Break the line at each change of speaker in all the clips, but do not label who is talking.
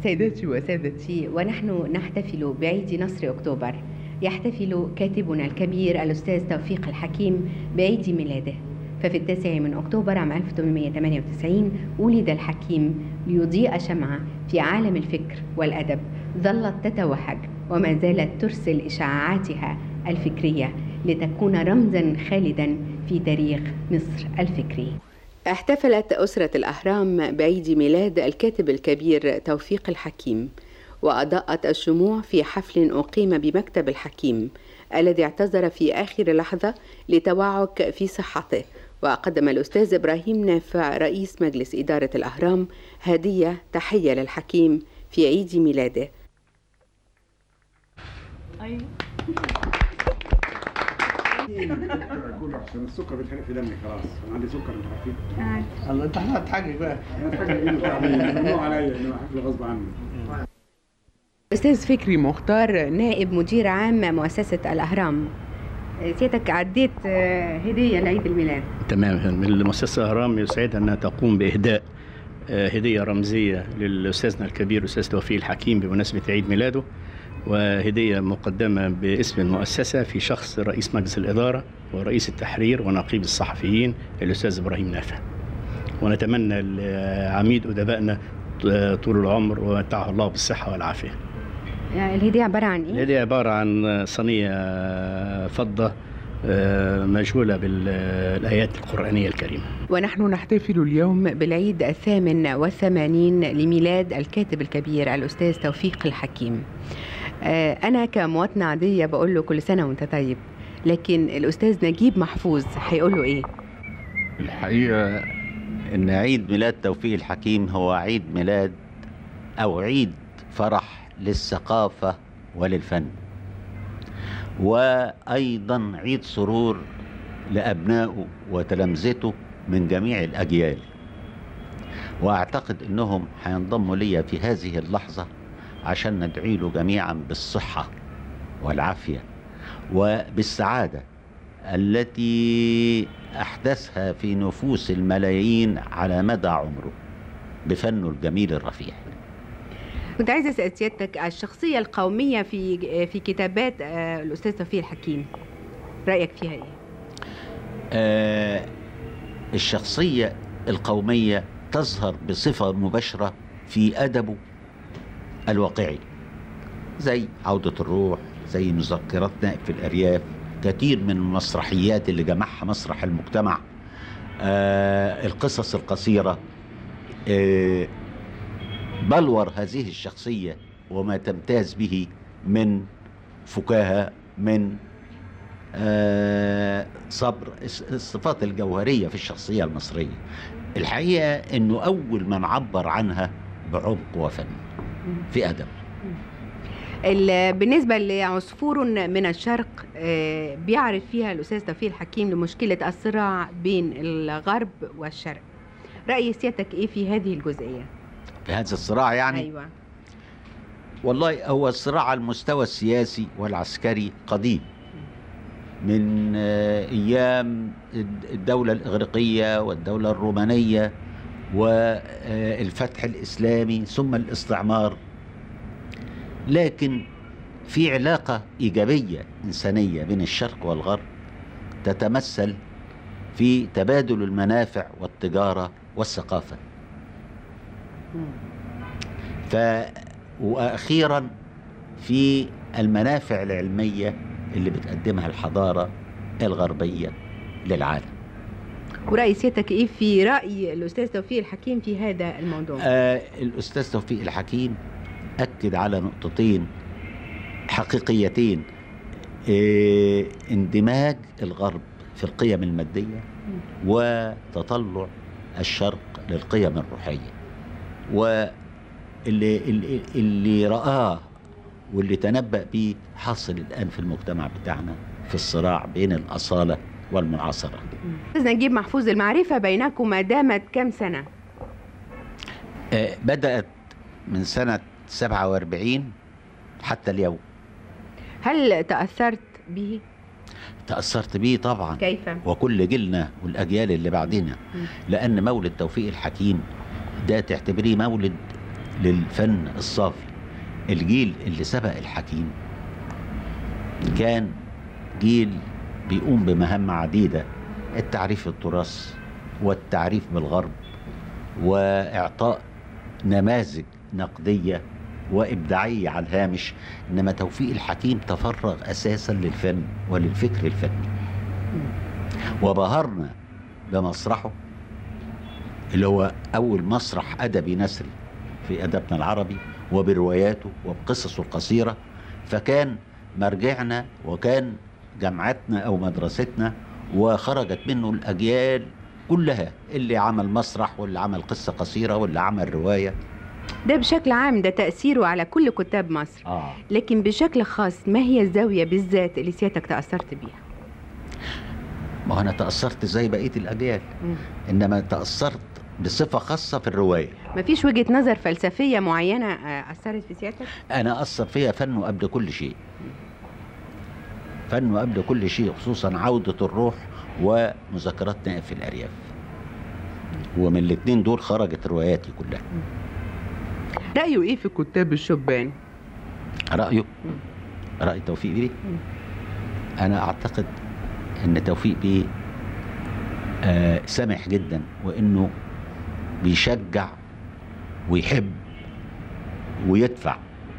سيداتي وسادتي ونحن نحتفل بعيد نصر أكتوبر يحتفل كاتبنا الكبير الأستاذ توفيق الحكيم بعيد ميلاده ففي التاسع من أكتوبر عام 1898 ولد الحكيم ليضيء شمعة في عالم الفكر والأدب ظلت تتوهج وما زالت ترسل إشعاعاتها الفكرية لتكون رمزا خالدا في تاريخ مصر الفكري احتفلت أسرة الأهرام بعيد ميلاد الكاتب الكبير توفيق الحكيم وأضاءت الشموع في حفل أقيم بمكتب الحكيم الذي اعتذر في آخر لحظة لتوعك في صحته وقدم الأستاذ إبراهيم نافع رئيس مجلس إدارة الأهرام هدية تحية للحكيم في عيد ميلاده
أيوة
اقول عشان السكر بيتحرق في دمي خلاص انا عندي سكر انت عارفين
الله انت هتحقق بقى
ممنوع عليا انه حفل غصب عني
أستاذ فكري مختار نائب مدير عام مؤسسة الأهرام سيادتك عديت آه، هدية لعيد الميلاد
تمام المؤسسة أهرام يسعدها أنها تقوم بإهداء آه، هدية رمزية للأستاذنا الكبير أستاذ توفيق الحكيم بمناسبة عيد ميلاده وهدية مقدمة باسم المؤسسة في شخص رئيس مجلس الإدارة ورئيس التحرير ونقيب الصحفيين الأستاذ إبراهيم نافع ونتمنى لعميد أدبائنا طول العمر ومتعه الله بالصحة والعافية
يعني الهدية عبارة عن إيه؟
الهدية عبارة عن صينية فضة آه، مجهولة بالآيات القرآنية الكريمة
ونحن نحتفل اليوم بالعيد الثامن والثمانين لميلاد الكاتب الكبير الأستاذ توفيق الحكيم آه، أنا كمواطنة عادية بقول له كل سنة وأنت طيب لكن الأستاذ نجيب محفوظ هيقول له إيه؟
الحقيقة إن عيد ميلاد توفيق الحكيم هو عيد ميلاد أو عيد فرح للثقافة وللفن وأيضا عيد سرور لأبنائه وتلامذته من جميع الأجيال وأعتقد أنهم هينضموا لي في هذه اللحظة عشان ندعي له جميعا بالصحة والعافية وبالسعادة التي أحدثها في نفوس الملايين على مدى عمره بفنه الجميل الرفيع
كنت عايزة أسأل سيادتك الشخصية القومية في في كتابات آه، الأستاذ توفيق الحكيم رأيك فيها إيه؟
آه الشخصية القومية تظهر بصفة مباشرة في أدبه الواقعي زي عودة الروح زي مذكرات نائب في الأرياف كثير من المسرحيات اللي جمعها مسرح المجتمع آه القصص القصيرة آه بلور هذه الشخصية وما تمتاز به من فكاهة من آه صبر الص- الصفات الجوهرية في الشخصية المصرية الحقيقة أنه أول من عبر عنها بعمق وفن في أدب
ال- بالنسبة لعصفور من الشرق آه، بيعرف فيها الأستاذ توفيق الحكيم لمشكلة الصراع بين الغرب والشرق رأي سيادتك إيه في هذه الجزئية؟
في هذا الصراع يعني
أيوة
والله هو الصراع على المستوى السياسي والعسكري قديم من آه، ايام الد- الدوله الاغريقيه والدوله الرومانيه والفتح الاسلامي ثم الاستعمار لكن في علاقه ايجابيه انسانيه بين الشرق والغرب تتمثل في تبادل المنافع والتجاره والثقافه ف واخيرا في المنافع العلميه اللي بتقدمها الحضاره الغربيه للعالم
ورأي سيادتك إيه في رأي الأستاذ توفيق الحكيم في هذا الموضوع؟
آه الاستاذ توفيق الحكيم اكد على نقطتين حقيقيتين آه اندماج الغرب في القيم الماديه وتطلع الشرق للقيم الروحيه واللي اللي, اللي رآه واللي تنبأ به حاصل الآن في المجتمع بتاعنا في الصراع بين الأصالة والمعاصرة
أستاذ نجيب محفوظ المعرفة بينكما دامت كم سنة؟
آه، بدأت من سنة 47 حتى اليوم
هل تأثرت به؟
تأثرت به طبعا
كيف؟
وكل جيلنا والأجيال اللي بعدنا
مم.
لأن مولد توفيق الحكيم ده تعتبريه مولد للفن الصافي الجيل اللي سبق الحكيم كان جيل بيقوم بمهام عديدة التعريف التراث والتعريف بالغرب وإعطاء نماذج نقدية وإبداعية على الهامش إنما توفيق الحكيم تفرغ أساسا للفن وللفكر الفني وبهرنا بمسرحه اللي هو أول مسرح أدبي نثري في أدبنا العربي وبرواياته وبقصصه القصيرة فكان مرجعنا وكان جامعتنا أو مدرستنا وخرجت منه الأجيال كلها اللي عمل مسرح واللي عمل قصة قصيرة واللي عمل رواية
ده بشكل عام ده تأثيره على كل كتاب مصر
آه.
لكن بشكل خاص ما هي الزاوية بالذات اللي سيادتك تأثرت بيها
ما هو أنا تأثرت زي بقية الأجيال إنما تأثرت بصفة خاصة في الرواية
ما فيش وجهة نظر فلسفية معينة آه، أثرت في سيادتك
أنا أثر فيها فنه قبل كل شيء فنه قبل كل شيء خصوصا عودة الروح ومذكرات نائب في الأرياف ومن الاتنين دول خرجت رواياتي كلها
رأيه إيه في كتاب الشبان؟
رأيه رأي توفيق بيه أنا أعتقد أن توفيق بيه آه سمح جدا وإنه بيشجع ويحب ويدفع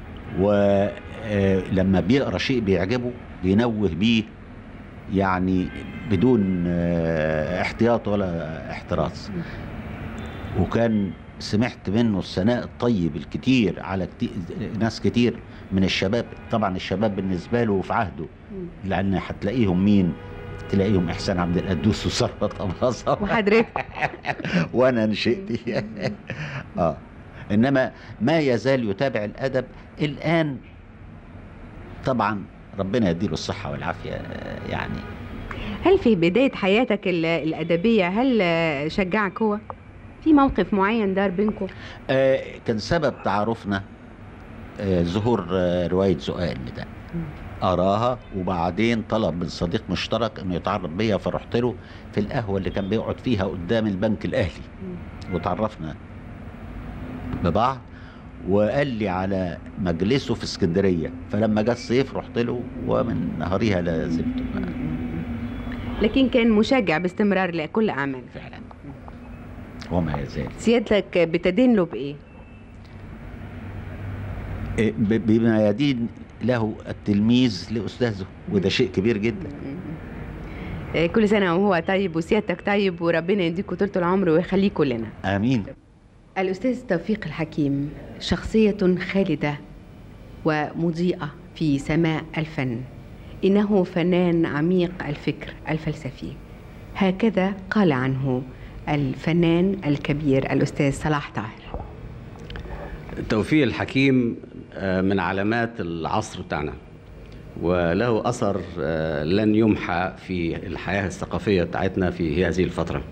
ولما بيقرا شيء بيعجبه بينوه بيه يعني بدون آه، احتياط ولا احتراز وكان سمعت منه الثناء الطيب الكتير على كتير ناس كتير من الشباب طبعا الشباب بالنسبه له في عهده لان هتلاقيهم مين تلاقيهم احسان عبد القدوس وثروت اباظه
وحضرتك
وانا نشأت اه انما ما يزال يتابع الادب الان طبعا ربنا يديله الصحه والعافيه آه، يعني
هل في بداية حياتك ال- الأدبية هل آه، شجعك هو؟ في موقف معين دار بينكم؟
آه، كان سبب تعارفنا آه، ظهور آه، رواية زقاق النداء قراها وبعدين طلب من صديق مشترك انه يتعرف بيا فرحت له في القهوة اللي كان بيقعد فيها قدام البنك الأهلي وتعرفنا ببعض وقال لي على مجلسه في اسكندرية فلما جه الصيف رحت له ومن نهارها لازمته
لكن كان مشجع باستمرار لكل أعماله
فعلا وما يزال
سيادتك بتدين له بإيه؟
إيه، ب- بما يدين له التلميذ لأستاذه وده شيء كبير جدا
آه، كل سنة وهو طيب وسيادتك طيب وربنا يديكوا طولة العمر ويخليكوا لنا
آمين
الأستاذ توفيق الحكيم شخصية خالدة ومضيئة في سماء الفن إنه فنان عميق الفكر الفلسفي هكذا قال عنه الفنان الكبير الأستاذ صلاح طاهر
توفيق الحكيم آه، من علامات العصر بتاعنا وله أثر آه، لن يمحى في الحياة الثقافية بتاعتنا في هذه الفترة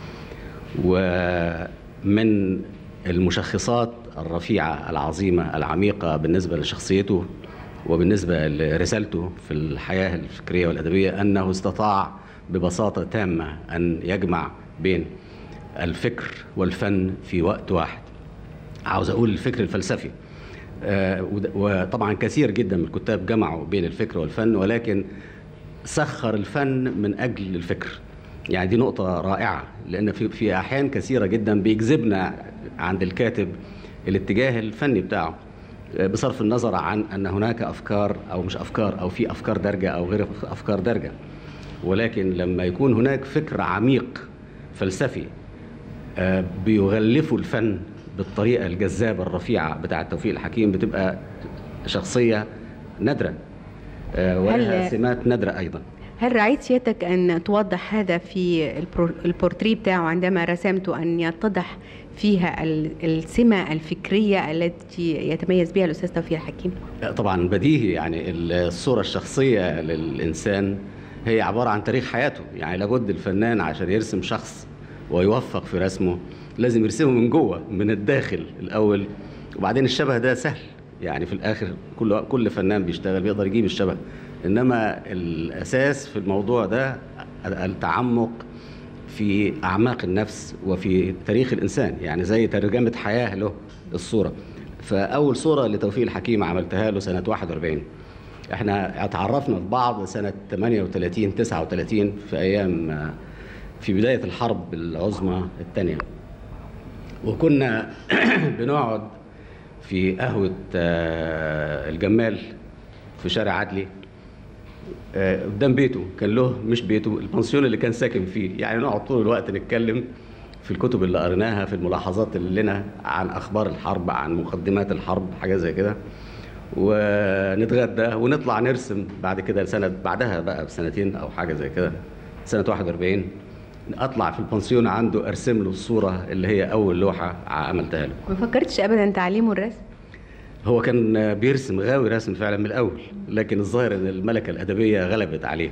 ومن المشخصات الرفيعة العظيمة العميقة بالنسبة لشخصيته وبالنسبة لرسالته في الحياة الفكرية والأدبية أنه استطاع ببساطة تامة أن يجمع بين الفكر والفن في وقت واحد عاوز اقول الفكر الفلسفي آه، وده- وطبعا كثير جدا من الكتاب جمعوا بين الفكر والفن ولكن سخر الفن من اجل الفكر يعني دي نقطة رائعة لأن في في أحيان كثيرة جدا بيجذبنا عند الكاتب الاتجاه الفني بتاعه آه، بصرف النظر عن أن هناك أفكار أو مش أفكار أو في أفكار دارجة أو غير أفكار دارجة ولكن لما يكون هناك فكر عميق فلسفي آه، بيغلفوا الفن بالطريقة الجذابة الرفيعة بتاعة توفيق الحكيم بتبقى شخصية نادرة آه، ولها
هل-
سمات نادرة أيضا
هل رأيت سيادتك أن توضح هذا في البرو- البورتري بتاعه عندما رسمته أن يتضح فيها ال- السمة الفكرية التي يتميز بها الأستاذ توفيق الحكيم؟
آه، طبعا بديهي يعني الصورة الشخصية للإنسان هي عبارة عن تاريخ حياته يعني لابد الفنان عشان يرسم شخص ويوفق في رسمه لازم يرسمه من جوه من الداخل الأول وبعدين الشبه ده سهل يعني في الآخر كل كل فنان بيشتغل بيقدر يجيب الشبه إنما الأساس في الموضوع ده التعمق في أعماق النفس وفي تاريخ الإنسان يعني زي ترجمة حياة له الصورة فاول صوره لتوفيق الحكيم عملتها له سنه 41 احنا اتعرفنا ببعض سنه 38 39 في ايام آه، في بدايه الحرب العظمى الثانيه وكنا بنقعد في قهوه آه، الجمال في شارع عدلي آه، قدام بيته كان له مش بيته البنسيون اللي كان ساكن فيه يعني نقعد طول الوقت نتكلم في الكتب اللي قريناها في الملاحظات اللي لنا عن اخبار الحرب عن مقدمات الحرب حاجه زي كده ونتغدى ونطلع نرسم بعد كده سنه بعدها بقى بسنتين او حاجه زي كده سنه 41 اطلع في البنسيون عنده ارسم له الصوره اللي هي اول لوحه عملتها له
ما فكرتش ابدا تعليمه الرسم
هو كان بيرسم غاوي رسم فعلا من الاول لكن الظاهر ان الملكه الادبيه غلبت عليه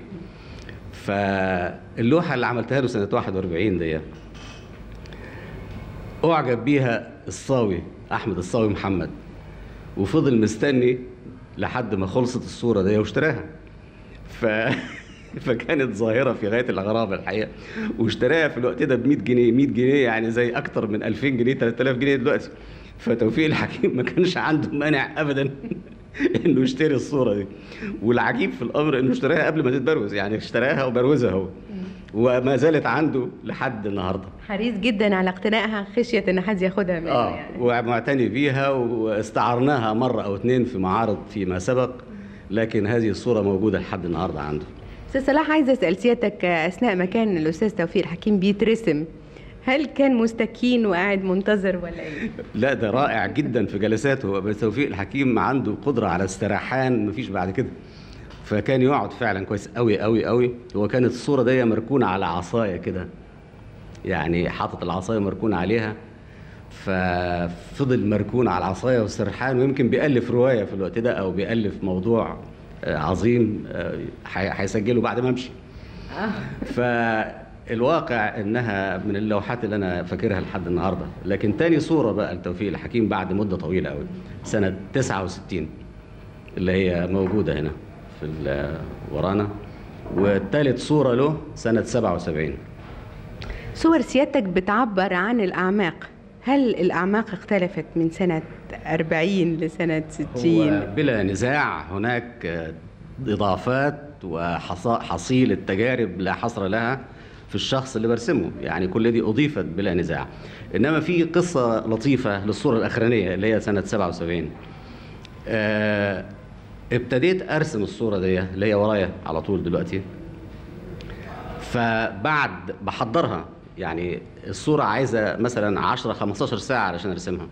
فاللوحه اللي عملتها له سنه 41 دي اعجب بيها الصاوي احمد الصاوي محمد وفضل مستني لحد ما خلصت الصوره دي واشتراها ف فكانت ظاهره في غايه الغرابه الحقيقه واشتراها في الوقت ده ب 100 جنيه 100 جنيه يعني زي اكتر من 2000 جنيه 3000 جنيه دلوقتي فتوفيق الحكيم ما كانش عنده مانع ابدا انه يشتري الصوره دي والعجيب في الامر انه اشتراها قبل ما تتبروز يعني اشتراها وبروزها هو وما زالت عنده لحد النهارده
حريص جدا على اقتنائها خشيه ان حد ياخدها منه
اه
يعني
ومعتني بيها واستعرناها مره او اتنين في معارض فيما سبق لكن هذه الصوره موجوده لحد النهارده عنده
استاذ صلاح عايزه اسال سيادتك اثناء ما كان الاستاذ توفيق الحكيم بيترسم هل كان مستكين وقاعد منتظر ولا ايه؟
لا ده رائع جدا في جلساته بس توفيق الحكيم عنده قدره على استراحان مفيش بعد كده فكان يقعد فعلا كويس قوي قوي قوي هو كانت الصوره دي مركونه على عصايه كده يعني حاطط العصايه مركونه عليها ففضل مركون على العصايه والسرحان ويمكن بيألف روايه في الوقت ده او بيألف موضوع آه، عظيم آه، هي- هيسجله بعد ما امشي فالواقع انها من اللوحات اللي انا فاكرها لحد النهارده لكن تاني صوره بقى لتوفيق الحكيم بعد مده طويله قوي سنه 69 اللي هي موجوده هنا في ال- ورانا والثالث صوره له سنه 77
صور سيادتك بتعبر عن الاعماق هل الاعماق اختلفت من سنه 40 لسنه 60
هو بلا نزاع هناك آه، اضافات وحصيل التجارب لا حصر لها في الشخص اللي برسمه يعني كل دي اضيفت بلا نزاع انما في قصه لطيفه للصوره الاخرانيه اللي هي سنه 77 آه، ابتديت ارسم الصوره دي اللي هي ورايا على طول دلوقتي فبعد بحضرها يعني الصوره عايزه مثلا 10 15 ساعه علشان ارسمها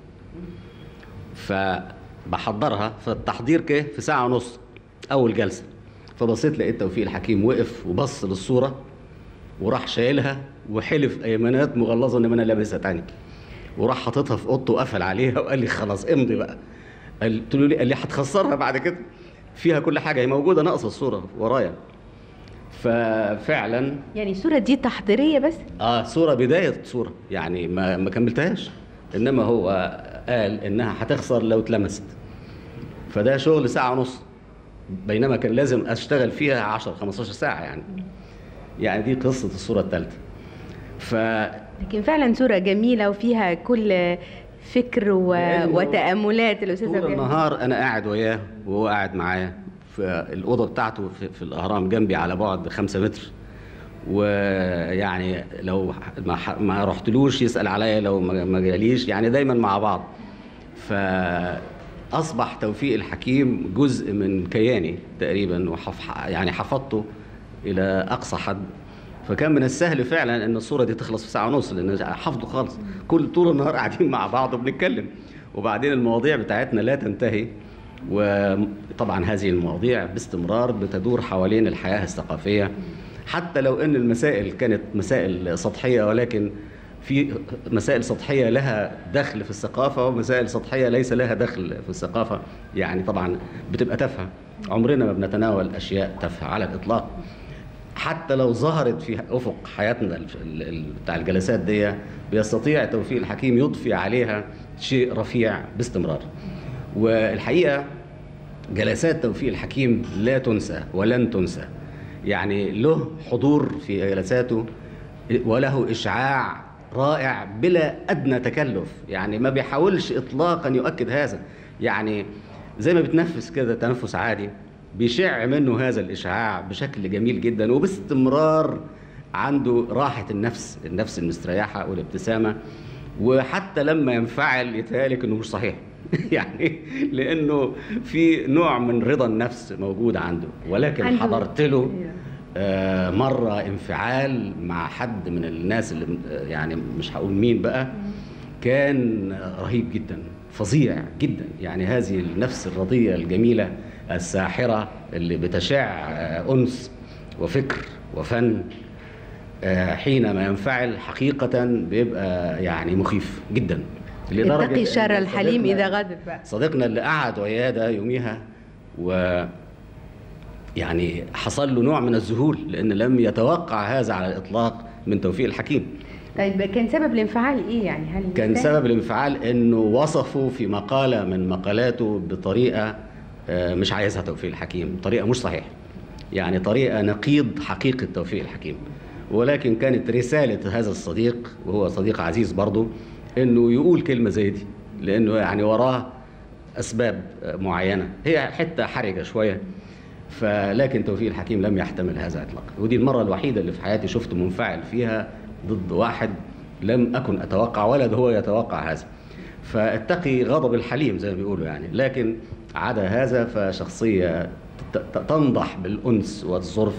فبحضرها فالتحضير كه في ساعة ونص أول جلسة فبصيت لقيت توفيق الحكيم وقف وبص للصورة وراح شايلها وحلف أيمانات مغلظة إن أنا لابسها تاني وراح حاططها في أوضته وقفل عليها وقال لي خلاص امضي بقى قلت له ليه؟ قال لي هتخسرها بعد كده فيها كل حاجة هي موجودة ناقصة الصورة ورايا ففعلا
يعني الصوره دي تحضيريه بس
اه صورة بداية صورة يعني ما ما كملتهاش انما هو قال انها هتخسر لو اتلمست فده شغل ساعة ونص بينما كان لازم اشتغل فيها 10 15 ساعة يعني يعني دي قصة الصورة الثالثة ف
لكن فعلا صوره جميله وفيها كل فكر و...
لأنه
وتاملات الاستاذ
طول
توفيق.
النهار انا قاعد وياه وهو قاعد معايا في الاوضه بتاعته في, في الاهرام جنبي على بعد خمسة متر ويعني لو ما, ح- ما رحتلوش يسال عليا لو ما ما جاليش يعني دايما مع بعض فاصبح توفيق الحكيم جزء من كياني تقريبا وحف يعني حفظته الى اقصى حد فكان من السهل فعلا ان الصوره دي تخلص في ساعه ونص لان حافظه خالص كل طول النهار قاعدين مع بعض وبنتكلم وبعدين المواضيع بتاعتنا لا تنتهي وطبعا هذه المواضيع باستمرار بتدور حوالين الحياه الثقافيه حتى لو ان المسائل كانت مسائل سطحيه ولكن في مسائل سطحيه لها دخل في الثقافه ومسائل سطحيه ليس لها دخل في الثقافه يعني طبعا بتبقى تافهه عمرنا ما بنتناول اشياء تافهه على الاطلاق حتى لو ظهرت في افق حياتنا ال- ال- ال- بتاع الجلسات دي بيستطيع توفيق الحكيم يضفي عليها شيء رفيع باستمرار والحقيقه جلسات توفيق الحكيم لا تنسى ولن تنسى يعني له حضور في جلساته وله اشعاع رائع بلا ادنى تكلف يعني ما بيحاولش اطلاقا يؤكد هذا يعني زي ما بتنفس كده تنفس عادي بيشع منه هذا الاشعاع بشكل جميل جدا وباستمرار عنده راحه النفس النفس المستريحه والابتسامه وحتى لما ينفعل يتهيألك انه مش صحيح يعني لانه في نوع من رضا النفس موجود عنده ولكن
عنده-
حضرت له آه، مرة انفعال مع حد من الناس اللي آه، يعني مش هقول مين بقى كان آه، رهيب جدا فظيع جدا يعني هذه النفس الرضية الجميلة الساحرة اللي بتشع آه، أنس وفكر وفن آه، حينما ينفعل حقيقة بيبقى يعني مخيف جدا لدرجة
اتقي
إن
شر الحليم
صديقنا-
اذا غضب بقى
صديقنا اللي قعد وياه ده يوميها و يعني حصل له نوع من الذهول لان لم يتوقع هذا على الاطلاق من توفيق الحكيم
طيب كان سبب الانفعال ايه يعني هل
كان
يستاهل؟
سبب الانفعال انه وصفه في مقاله من مقالاته بطريقه آه، مش عايزها توفيق الحكيم طريقه مش صحيحه يعني طريقه نقيض حقيقه توفيق الحكيم ولكن كانت رساله هذا الصديق وهو صديق عزيز برضه انه يقول كلمه زي دي لانه يعني وراه اسباب آه، معينه هي حته حرجه شويه فلكن توفيق الحكيم لم يحتمل هذا اطلاقا ودي المره الوحيده اللي في حياتي شفته منفعل فيها ضد واحد لم اكن اتوقع ولا هو يتوقع هذا فاتقي غضب الحليم زي ما بيقولوا يعني لكن عدا هذا فشخصيه ت- ت- تنضح بالانس والظرف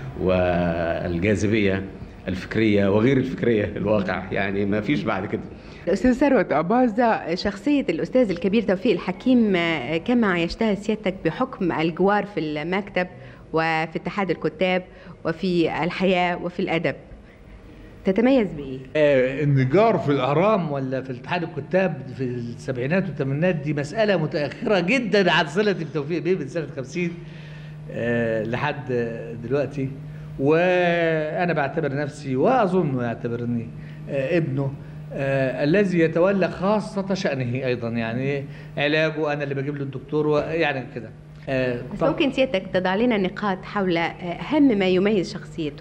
والجاذبيه الفكريه وغير الفكريه الواقع يعني ما فيش بعد كده
الاستاذ ثروت أباظة شخصية الأستاذ الكبير توفيق الحكيم آه، كما عيشتها سيادتك بحكم الجوار في المكتب وفي اتحاد الكتاب وفي الحياة وفي الأدب تتميز بإيه؟
آه، النجار في الاهرام ولا في اتحاد الكتاب في السبعينات والثمانينات دي مساله متاخره جدا عن صلتي بتوفيق بيه من سنه 50 آه، لحد دلوقتي وانا بعتبر نفسي واظن يعتبرني آه، ابنه آه، الذي يتولى خاصة شأنه أيضا يعني علاجه أنا اللي بجيب له الدكتور ويعني كده آه،
بس
طب-
ممكن سيادتك تضع لنا نقاط حول آه، أهم ما يميز شخصيته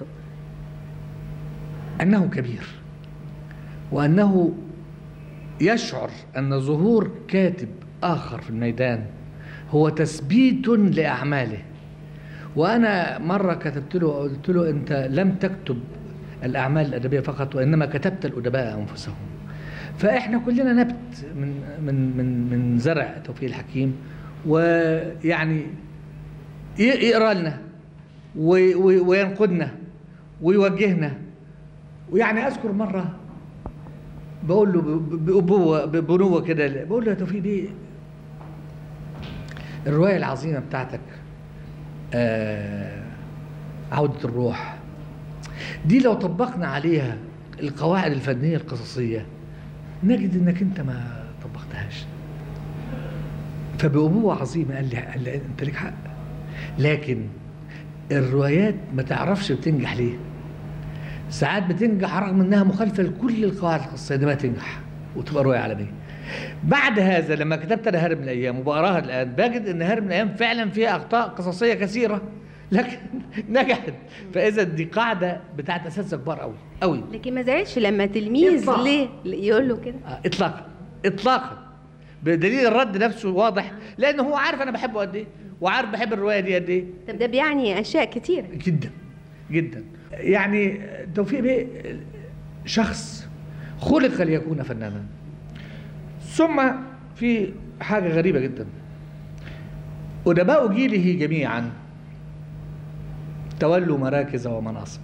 أنه كبير وأنه يشعر أن ظهور كاتب آخر في الميدان هو تثبيت لأعماله وأنا مرة كتبت له قلت له أنت لم تكتب الأعمال الأدبية فقط وإنما كتبت الأدباء أنفسهم فإحنا كلنا نبت من من من من زرع توفيق الحكيم ويعني ي- يقرا لنا وي- وي- وينقدنا ويوجهنا ويعني اذكر مره بقول له ب- بأبوة ببنوة كده بقول له يا توفيق بيه الرواية العظيمة بتاعتك آه عودة الروح دي لو طبقنا عليها القواعد الفنية القصصية نجد انك انت ما طبقتهاش فبأبوة عظيمة قال لي, قال لي انت ليك حق لكن الروايات ما تعرفش بتنجح ليه ساعات بتنجح رغم انها مخالفه لكل القواعد القصصيه دي ما تنجح وتبقى روايه عالميه. بعد هذا لما كتبت انا هارب من الايام وبقراها الان بجد ان هارب من الايام فعلا فيها اخطاء قصصيه كثيره لكن نجحت فاذا دي قاعده بتاعت اساتذه كبار قوي قوي
لكن ما زعلش لما تلميذ
إطلاق.
ليه يقول له كده
آه، اطلاقا اطلاقا بدليل الرد نفسه واضح لان هو عارف انا بحبه قد ايه وعارف بحب الروايه دي قد ايه
طب ده بيعني أشياء كتير
جدا جدا يعني توفيق بيه شخص خلق ليكون فنانا ثم في حاجة غريبة جدا أدباء جيله جميعا تولوا مراكز ومناصب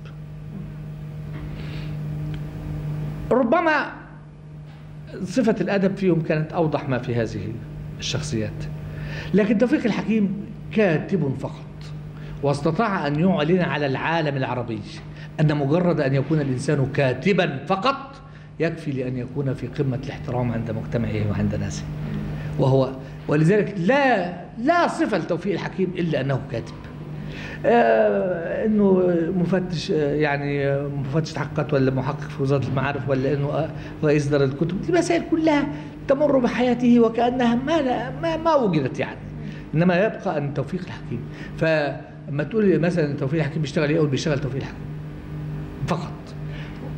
ربما صفة الأدب فيهم كانت أوضح ما في هذه الشخصيات لكن توفيق الحكيم كاتب فقط واستطاع أن يعلن على العالم العربي أن مجرد أن يكون الإنسان كاتبا فقط يكفي لأن يكون في قمة الاحترام عند مجتمعه وعند ناسه وهو ولذلك لا لا صفة لتوفيق الحكيم إلا أنه كاتب آه انه مفتش آه يعني آه مفتش تحقيقات ولا محقق في وزاره المعارف ولا انه آه رئيس دار الكتب دي مسائل كلها تمر بحياته وكانها ما لا ما, ما وجدت يعني انما يبقى ان توفيق الحكيم فلما تقول مثلا توفيق الحكيم بيشتغل ايه اقول بيشتغل توفيق الحكيم فقط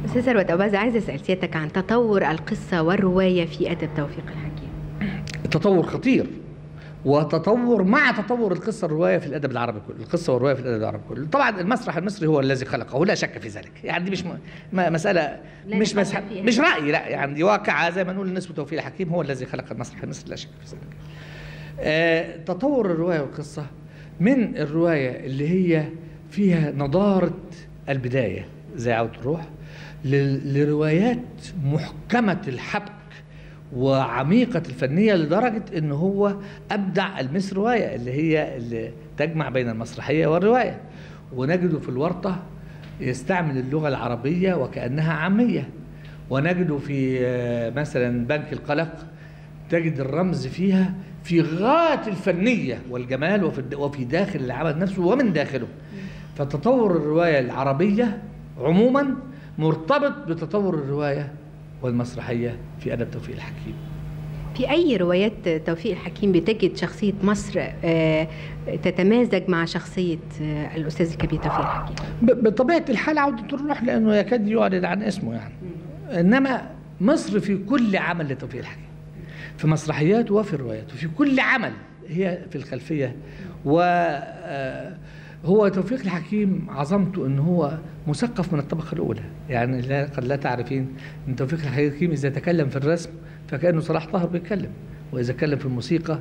استاذ ثروت أباظة عايزة أسأل سيادتك عن تطور القصة والرواية في أدب توفيق الحكيم
التطور خطير وتطور مع تطور القصه الروايه في الادب العربي كله، القصه والروايه في الادب العربي كله، طبعا المسرح المصري هو الذي خلقه لا شك في ذلك، يعني دي مش م... م- مساله
لا
مش
نقاش
مسح...
فيها.
مش رايي لا يعني دي واقعه زي ما نقول نسبه توفيق الحكيم هو الذي خلق المسرح المصري لا شك في ذلك. آه تطور الروايه والقصه من الروايه اللي هي فيها نضاره البدايه زي عوده الروح ل- لروايات محكمه الحبك وعميقة الفنية لدرجة ان هو ابدع المس رواية اللي هي اللي تجمع بين المسرحية والرواية ونجده في الورطة يستعمل اللغة العربية وكأنها عامية ونجده في آه، مثلا بنك القلق تجد الرمز فيها في غاية الفنية والجمال وفي الد- وفي داخل العمل نفسه ومن داخله فتطور الرواية العربية عموما مرتبط بتطور الرواية والمسرحية في أدب توفيق الحكيم
في أي روايات توفيق الحكيم بتجد شخصية مصر آه، تتمازج مع شخصية آه، الأستاذ الكبير توفيق الحكيم
ب- بطبيعة الحال عودة الروح لأنه يكاد يعلن عن اسمه يعني إنما مصر في كل عمل لتوفيق الحكيم في مسرحيات وفي الروايات وفي كل عمل هي في الخلفية و آه، هو توفيق الحكيم عظمته ان هو مثقف من الطبقه الاولى يعني لا قد لا تعرفين ان توفيق الحكيم اذا تكلم في الرسم فكانه صلاح طاهر بيتكلم واذا تكلم في الموسيقى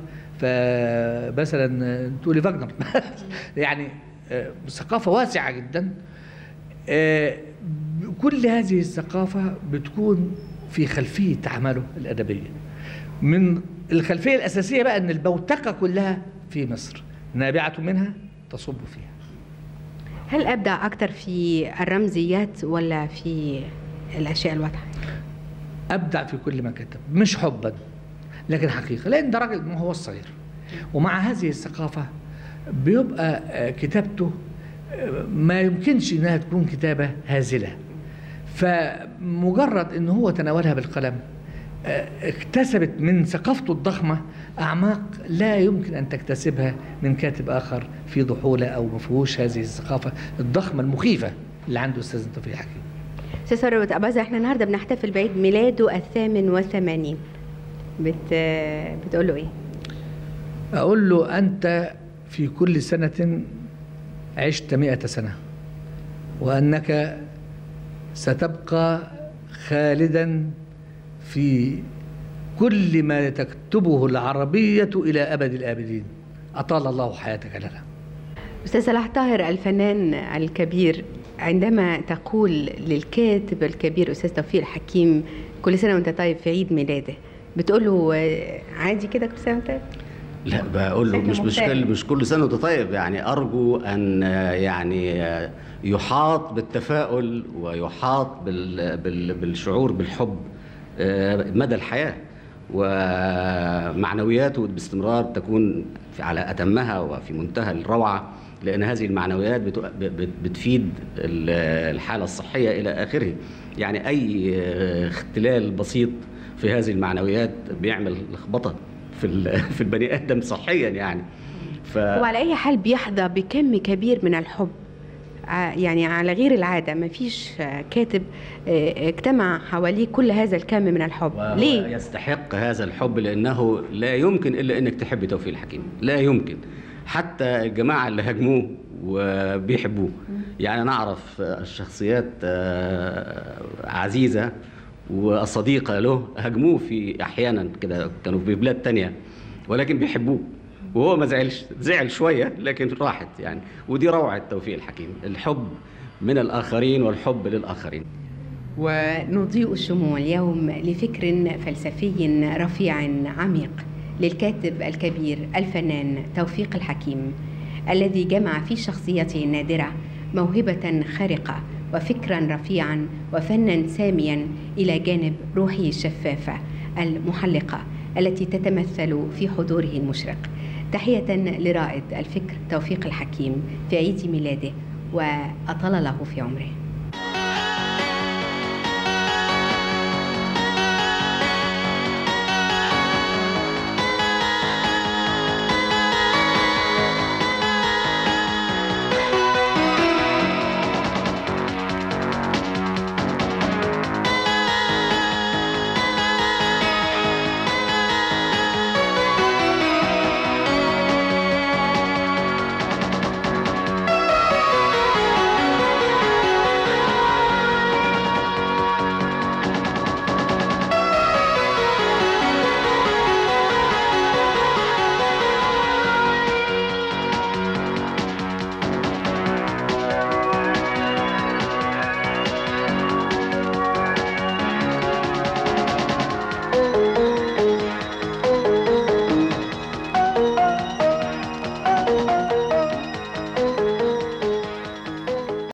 فمثلا تقولي فاجنر يعني آه، ثقافه واسعه جدا آه، كل هذه الثقافة بتكون في خلفية أعماله الأدبية من الخلفية الأساسية بقى أن البوتقة كلها في مصر نابعة منها تصب فيها
هل أبدع أكتر في الرمزيات ولا في الأشياء الواضحة؟
أبدع في كل ما كتب مش حبا لكن حقيقة لأن ده راجل ما هو الصغير ومع هذه الثقافة بيبقى آه، كتابته آه، ما يمكنش انها تكون كتابة هازلة فمجرد ان هو تناولها بالقلم آه، اكتسبت من ثقافته الضخمة أعماق لا يمكن أن تكتسبها من كاتب آخر في ضحولة أو ما فيهوش هذه الثقافة الضخمة المخيفة اللي عنده أستاذ توفيق الحكيم
أستاذ ثروت أباظة احنا النهاردة بنحتفل بعيد ميلاده الثامن والثمانين بت... بتقول له إيه؟
أقول له أنت في كل سنة عشت مئة سنة وأنك ستبقى خالدا في كل ما تكتبه العربية إلى أبد الآبدين أطال الله حياتك لنا
أستاذ صلاح طاهر الفنان الكبير عندما تقول للكاتب الكبير أستاذ توفيق الحكيم كل سنة وأنت طيب في عيد ميلاده بتقول له آه، عادي كده كل سنة وأنت طيب؟
لا بقول له
بشكل
مش مش
مختلف.
كل مش كل سنه وانت طيب يعني ارجو ان آه، يعني آه، يحاط بالتفاؤل ويحاط بال بال بالشعور بالحب آه، مدى الحياه ومعنوياته باستمرار تكون في- على اتمها وفي منتهى الروعه لان هذه المعنويات بت- بت- بتفيد ال- الحاله الصحيه الى اخره يعني اي آه، اختلال بسيط في هذه المعنويات بيعمل لخبطه في ال- في البني ادم صحيا يعني ف
وعلى أي حال بيحظى بكم كبير من الحب ع- يعني على غير العادة ما فيش آه، كاتب آه، اجتمع حواليه كل هذا الكم من الحب
وهو
ليه؟
يستحق هذا الحب لانه لا يمكن الا انك تحب توفيق الحكيم لا يمكن حتى الجماعه اللي هاجموه وبيحبوه يعني انا اعرف شخصيات آه، عزيزه وصديقه له هاجموه في احيانا كده كانوا في بلاد تانية ولكن بيحبوه وهو ما زعلش زعل شويه لكن راحت يعني ودي روعه توفيق الحكيم الحب من الاخرين والحب للاخرين
ونضيء الشموع اليوم لفكر فلسفي رفيع عميق للكاتب الكبير الفنان توفيق الحكيم الذي جمع في شخصيته النادرة موهبة خارقة وفكرا رفيعا وفنا ساميا إلى جانب روحه الشفافة المحلقة التي تتمثل في حضوره المشرق تحية لرائد الفكر توفيق الحكيم في عيد ميلاده وأطال له في عمره